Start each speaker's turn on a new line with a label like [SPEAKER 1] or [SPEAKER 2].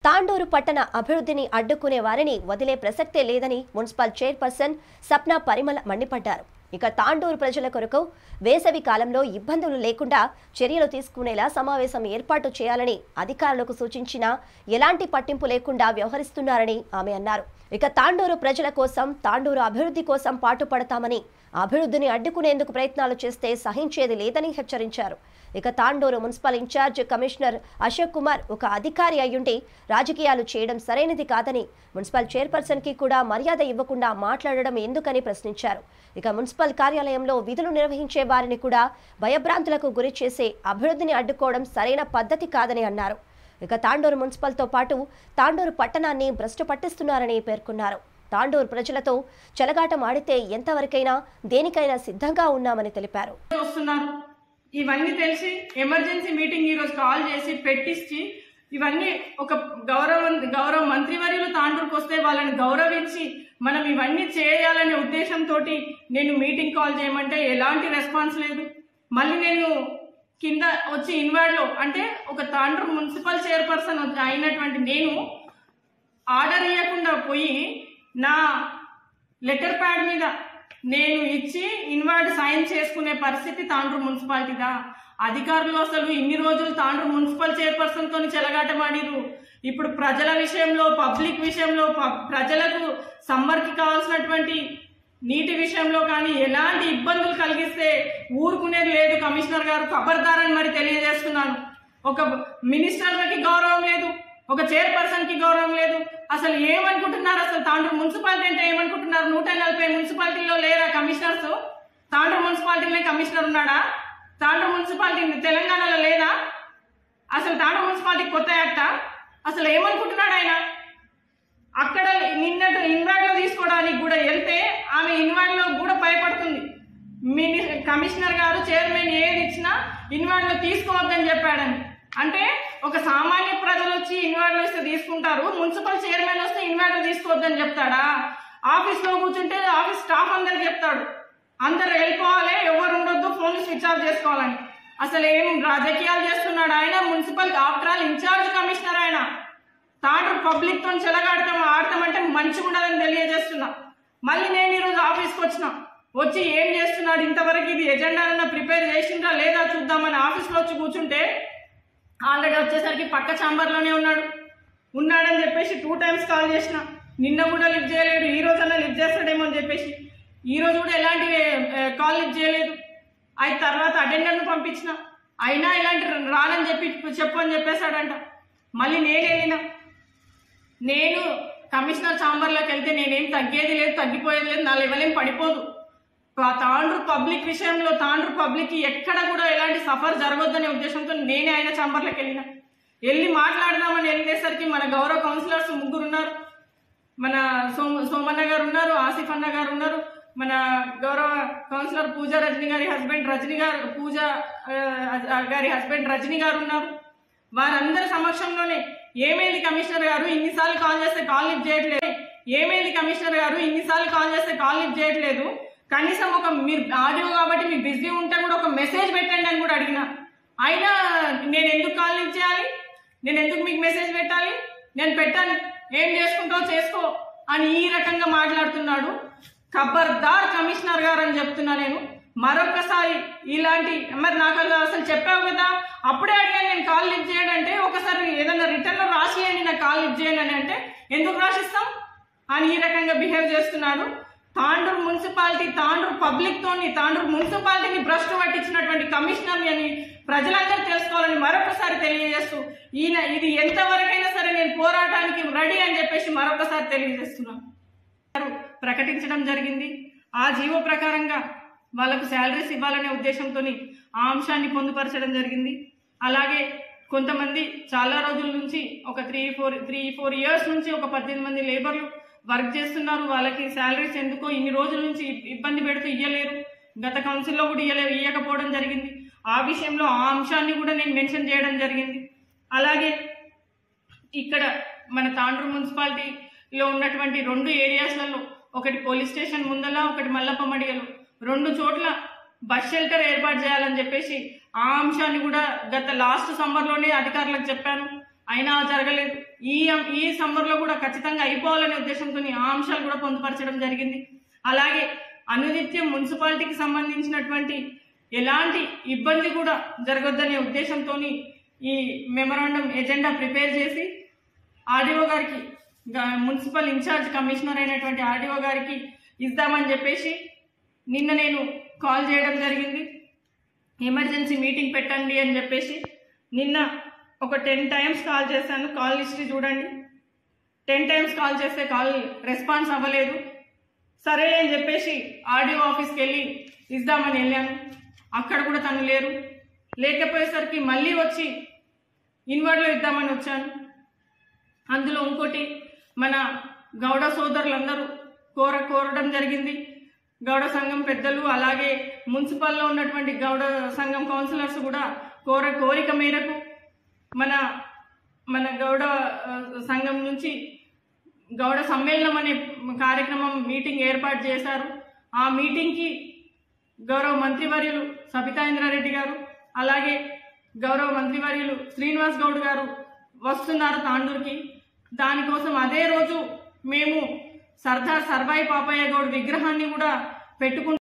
[SPEAKER 1] తాండూరు పట్టణ అభివృద్ధిని అడ్డుకునే వారిని వదిలే ప్రసక్తే లేదని మున్సిపల్ చైర్పర్సన్ సప్నా పరిమళ మండిపడ్డారు ఇక తాండూరు ప్రజల కొరకు వేసవి కాలంలో ఇబ్బందులు లేకుండా చర్యలు తీసుకునేలా సమావేశం ఏర్పాటు చేయాలని అధికారులకు సూచించినా ఎలాంటి పట్టింపు లేకుండా వ్యవహరిస్తున్నారని ఆమె అన్నారు ఇక తాండూరు ప్రజల కోసం తాండూరు అభివృద్ధి కోసం పాటుపడతామని అభివృద్ధిని అడ్డుకునేందుకు ప్రయత్నాలు చేస్తే సహించేది లేదని హెచ్చరించారు ఇక Tandur municipal in charge commissioner Ashok Kumar ఒక అధికారి అయ్యుండి రాజకీయాలు చేయడం సరైనది కాదని మున్సిపల్ చైర్పర్సన్ కి కూడా మర్యాద ఇవ్వకుండా మాట్లాడడం ఎందుకని ప్రశ్నించారు ఇక మున్సిపల్ కార్యాలయంలో విధులు నిర్వహించే వారిని కూడా భయభ్రాంతులకు గురి చేసే అభివృద్ధిని అడ్డుకోవడం సరైన పద్ధతి కాదని అన్నారు ఇక తాండూరు మున్సిపల్తో పాటు తాండూరు పట్టణాన్ని భ్రష్టు పట్టిస్తున్నారని పేర్కొన్నారు తాండూరు ప్రజలతో చెలగాటం ఆడితే ఎంతవరకైనా దేనికైనా సిద్ధంగా ఉన్నామని తెలిపారు
[SPEAKER 2] వస్తున్నారు ఇవన్నీ తెలిసి ఎమర్జెన్సీ మీటింగ్ ఈ రోజు కాల్ చేసి పెట్టించి ఇవన్నీ ఒక గౌరవ గౌరవ మంత్రివర్యులు తాండూరుకు వస్తే వాళ్ళని గౌరవించి మనం ఇవన్నీ చేయాలనే ఉద్దేశంతో నేను మీటింగ్ కాల్ చేయమంటే ఎలాంటి రెస్పాన్స్ లేదు మళ్ళీ నేను కింద వచ్చి ఇన్వార్డ్లో అంటే ఒక తాండూరు మున్సిపల్ చైర్పర్సన్ అయినటువంటి నేను ఆర్డర్ ఇవ్వకుండా పోయి నా లెటర్ ప్యాడ్ మీద నేను ఇచ్చి ఇన్వార్డ్ సైన్ చేసుకునే పరిస్థితి తాండ్రు మున్సిపాలిటీదా అధికారులు అసలు ఇన్ని రోజులు తాండ్రు మున్సిపల్ చైర్పర్సన్ తోని చెలగాటమాడిరు ఇప్పుడు ప్రజల విషయంలో పబ్లిక్ విషయంలో ప- ప్రజలకు సమ్మర్కి కావాల్సినటువంటి నీటి విషయంలో కానీ ఎలాంటి ఇబ్బందులు కలిగిస్తే ఊరుకునేది లేదు కమిషనర్ గారు ఖబర్దారని మరి తెలియజేస్తున్నాను ఒక మినిస్టర్లకి గౌరవం లేదు ఒక చైర్పర్సన్ కి గౌరవం లేదు అసలు ఏమనుకుంటున్నారు అసలు తాండ్రు మున్సిపాలిటీ అంటే ఏమనుకుంటున్నారు నూట నలభై మున్సిపాలిటీలో లేరా కమిషనర్స్ తాండ్రు మున్సిపాలిటీలో కమిషనర్ ఉన్నాడా తాండ్రు మున్సిపాలిటీ తెలంగాణలో లేదా అసలు తాండ్రు మున్సిపాలిటీ కొత్త యాక్టా అసలు ఏమనుకుంటున్నాడు ఆయన అక్కడ నిన్నటి ఇన్వార్డ్ లో తీసుకోవడానికి కూడా వెళ్తే ఆమె ఇన్వార్డ్ లో కూడా భయపడుతుంది మిని కమిషనర్ గారు చైర్మన్ ఏది ఇచ్చినా ఇన్వార్డ్ లో తీసుకోవద్దని చెప్పాడని అంటే ఒక సామాన్య ప్రజలు వచ్చి ఇన్వార్డ్ లో ఇస్తే తీసుకుంటారు మున్సిపల్ చైర్మన్ వస్తే ఇన్వార్డ్ లో తీసుకోవద్దని చెప్తాడా ఆఫీస్ లో కూర్చుంటే ఆఫీస్ స్టాఫ్ అందరికి చెప్తాడు అందరు వెళ్ళిపోవాలి ఎవరు ఉండొద్దు ఫోన్ స్విచ్ ఆఫ్ చేసుకోవాలని అసలు ఏం రాజకీయాలు చేస్తున్నాడు ఆయన municipal after all in charge commissioner ఆయన తాండ్రు పబ్లిక్ తో చెలగాడతాం ఆడతామంటే మంచిగా ఉండదని తెలియజేస్తున్నా మళ్ళీ నేను ఈరోజు ఆఫీస్కి వచ్చిన వచ్చి ఏం చేస్తున్నాడు ఇంతవరకు ఇది ఎజెండా అన్న ప్రిపేర్ చేసిండ్రా లేదా చూద్దామని ఆఫీస్లో వచ్చి కూర్చుంటే ఆల్రెడీ వచ్చేసరికి పక్క ఛాంబర్లోనే ఉన్నాడు ఉన్నాడని చెప్పేసి టూ టైమ్స్ కాల్ చేసిన నిన్న కూడా లిఫ్ట్ చేయలేడు ఈ రోజన్నా లిఫ్ట్ చేస్తాడేమో అని చెప్పేసి ఈ రోజు కూడా ఎలాంటి కాల్ లిఫ్ట్ చేయలేదు అయితే తర్వాత అటెండర్ను పంపించిన అయినా ఇలాంటి రానని చెప్పి చెప్పు అని చెప్పేశాడంట మళ్ళీ నేను వెళ్ళిన నేను కమిషనర్ ఛాంబర్లోకి వెళ్తే నేనేం తగ్గేది లేదు తగ్గిపోయేది లేదు నా లెవెల్ ఏం పడిపోదు ప- తాండ్రు పబ్లిక్ విషయంలో తాండ్రు పబ్లిక్ ఎక్కడ కూడా ఎలాంటి సఫర్ జరగొద్దనే ఉద్దేశంతో నేనే ఆయన ఛాంబర్లోకి వెళ్ళిన వెళ్ళి మాట్లాడదామని వెళ్ళేసరికి మన గౌరవ కౌన్సిలర్స్ ముగ్గురు ఉన్నారు మన సోమ సోమన్న గారు ఉన్నారు ఆసిఫ్ అన్న గారు ఉన్నారు మన గౌరవ కౌన్సిలర్ పూజ రజని గారి హస్బెండ్ రజని గారు పూజ ఆ, గారి హస్బెండ్ రజని గారు ఉన్నారు వారందరి సమక్షంలోనే ఏమైంది కమిషనర్ గారు ఇన్నిసార్లు కాల్ చేస్తే కాల్ లిఫ్ట్ చేయట్లేదు ఏమైంది కమిషనర్ గారు ఇన్నిసార్లు కాల్ చేస్తే కాల్ లిఫ్ట్ చేయట్లేదు కనీసం ఒక మీరు ఆడియో కాబట్టి మీకు బిజీ ఉంటే కూడా ఒక మెసేజ్ పెట్టండి అని కూడా అడిగిన అయినా నేను ఎందుకు కాల్ లిఫ్ట్ చేయాలి నేను ఎందుకు మీకు మెసేజ్ పెట్టాలి నేను పెట్టాను ఏం చేసుకుంటావు చేసుకో అని ఈ రకంగా మాట్లాడుతున్నాడు ఖబర్దార్ కమిషనర్ గారు అని చెప్తున్నా నేను మరొకసారి ఇలాంటి మరి నాకు అది అసలు చెప్పావు కదా అప్పుడే అడిగాను నేను కాల్ లిఫ్ట్ చేయండి అంటే ఒకసారి ఏదైనా రిటర్న్ లో రాసియండి నాకు కాల్ లిఫ్ట్ చేయండి అని అంటే ఎందుకు రాసిస్తాం అని ఈ రకంగా బిహేవ్ చేస్తున్నాడు తాండూరు మున్సిపాలిటీ తాండూరు పబ్లిక్ తోని తాండూరు మున్సిపాలిటీని భ్రష్టు పట్టించినటువంటి కమిషనర్ అని ప్రజలందరూ తెలుసుకోవాలని మరొకసారి తెలియజేస్తూ ఈయన ఇది ఎంతవరకైనా సరే నేను పోరాటానికి రెడీ అని చెప్పేసి మరొకసారి తెలియజేస్తున్నాను గారు ప్రకటించడం జరిగింది ఆ జీవో ప్రకారంగా వాళ్ళకు శాలరీస్ ఇవ్వాలనే ఉద్దేశంతో ఆ అంశాన్ని పొందుపరచడం జరిగింది అలాగే కొంతమంది చాలా రోజుల నుంచి ఒక three four three four years నుంచి ఒక పద్దెనిమిది మంది లేబర్లు వర్క్ చేస్తున్నారు వాళ్ళకి శాలరీస్ ఎందుకో ఇన్ని రోజుల నుంచి ఇబ్బంది పెడుతూ ఇయ్యలేరు గత కౌన్సిల్లో కూడా ఇయ్యలేరు ఇయ్యకపోవడం జరిగింది ఆ విషయంలో ఆ అంశాన్ని కూడా నేను మెన్షన్ చేయడం జరిగింది అలాగే ఇక్కడ మన తాండ్రు మున్సిపాలిటీలో ఉన్నటువంటి రెండు ఏరియాస్లలో ఒకటి పోలీస్ స్టేషన్ ముందల ఒకటి మల్లప్పమడిగలు రెండు చోట్ల బస్ షెల్టర్ ఏర్పాటు చేయాలని చెప్పేసి ఆ అంశాన్ని కూడా గత లాస్ట్ సమ్మర్లోనే అధికారులకు చెప్పాను అయినా జరగలేదు ఈ ఈ సమ్మర్ లో కూడా ఖచ్చితంగా అయిపోవాలనే ఉద్దేశంతో ఆ అంశాలు కూడా పొందుపరచడం జరిగింది అలాగే అనునిత్యం మున్సిపాలిటీకి సంబంధించినటువంటి ఎలాంటి ఇబ్బంది కూడా జరగొద్దనే ఉద్దేశంతో ఈ మెమరాండం ఎజెండా ప్రిపేర్ చేసి ఆర్డీఓ గారికి గా- మున్సిపల్ ఇన్ఛార్జ్ కమిషనర్ అయినటువంటి ఆర్డీఓ గారికి ఇద్దామని చెప్పేసి నిన్న నేను కాల్ చేయడం జరిగింది ఎమర్జెన్సీ మీటింగ్ పెట్టండి అని చెప్పేసి నిన్న ఒక టెన్ టైమ్స్ కాల్ చేశాను కాల్ హిస్టరీ చూడండి టెన్ టైమ్స్ కాల్ చేస్తే కాల్ రెస్పాన్స్ అవ్వలేదు సరే అని చెప్పేసి ఆర్డీఓ ఆఫీస్కి వెళ్ళి ఇద్దామని వెళ్ళాను అక్కడ కూడా తను లేరు లేకపోయేసరికి మళ్ళీ వచ్చి ఇన్వర్డ్లో ఇద్దామని వచ్చాను అందులో ఇంకోటి మన గౌడ సోదరులందరూ కోర కోరడం జరిగింది గౌడ సంఘం పెద్దలు అలాగే మున్సిపల్లో ఉన్నటువంటి గౌడ సంఘం కౌన్సిలర్స్ కూడా కోర కోరిక మేరకు మన మన గౌడ ఆ, సంఘం నుంచి గౌడ సమ్మేళనం అనే కార్యక్రమం మీటింగ్ ఏర్పాటు చేశారు ఆ మీటింగ్కి గౌరవ మంత్రివర్యులు సబితా ఇంద్రారెడ్డి గారు అలాగే గౌరవ మంత్రివర్యులు శ్రీనివాస్ గౌడ్ గారు వస్తున్నారు తాండూరుకి దానికోసం అదే రోజు మేము సర్దార్ సర్వాయి పాపయ్య గౌడ్ విగ్రహాన్ని కూడా పెట్టుకుంటాం